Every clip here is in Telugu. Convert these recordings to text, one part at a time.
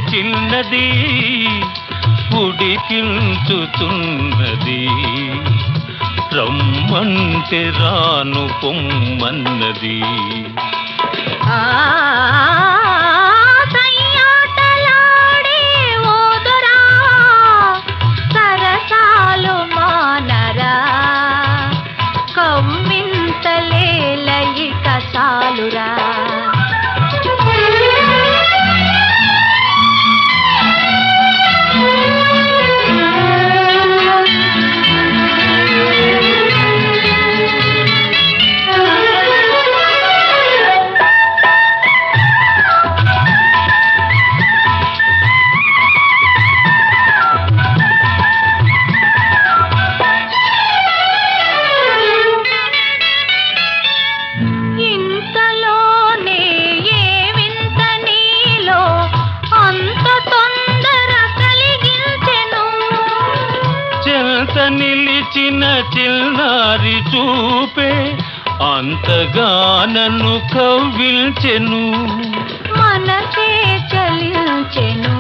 చిన్నది ఉడికించుతున్నది రమ్మంటే రాను పొమ్మన్నది ఆ సయ్యాటలాడే ఓదురా సరసాలు మానరా కమ్మింతలేలయిక సాలురా ఇంతలోనే ఏ వింత నీలో అంత తొందర కలిగించెను చెంత నిలిచిన చిన్నారి చూపే అంతగానను కవ్విల్చెను మనసే చలించెను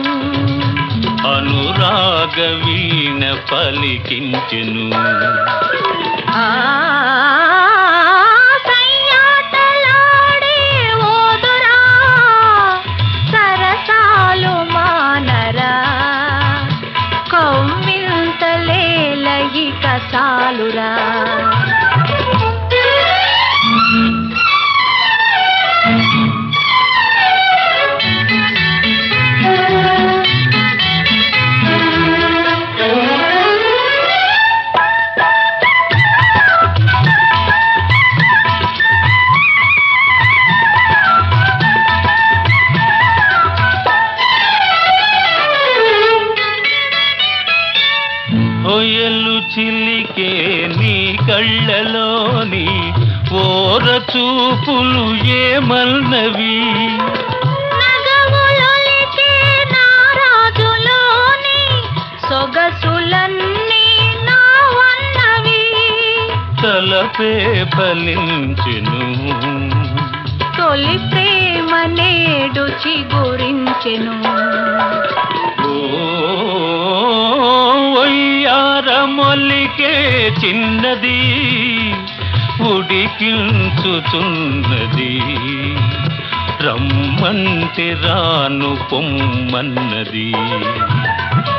అనురాగ వీణ పలికించెను ఆ సయ్యాటలాడే ఓదురా సరసాలు మానరా కవ్వింతలేలయిక సాలురా హొయలు చిలికే నీ కళ్ళలోని ఓర చూపులు ఏమన్నవి నగములొలికే నా రాజులోని సొగసులన్నీ నా వన్నవి తలపే ఫలించెను తొలి ప్రేమ నేడు చిగురించెను మొల్లికే చిన్నది ఉడికించుతున్నది రమ్మంటే రాను పొమ్మన్నది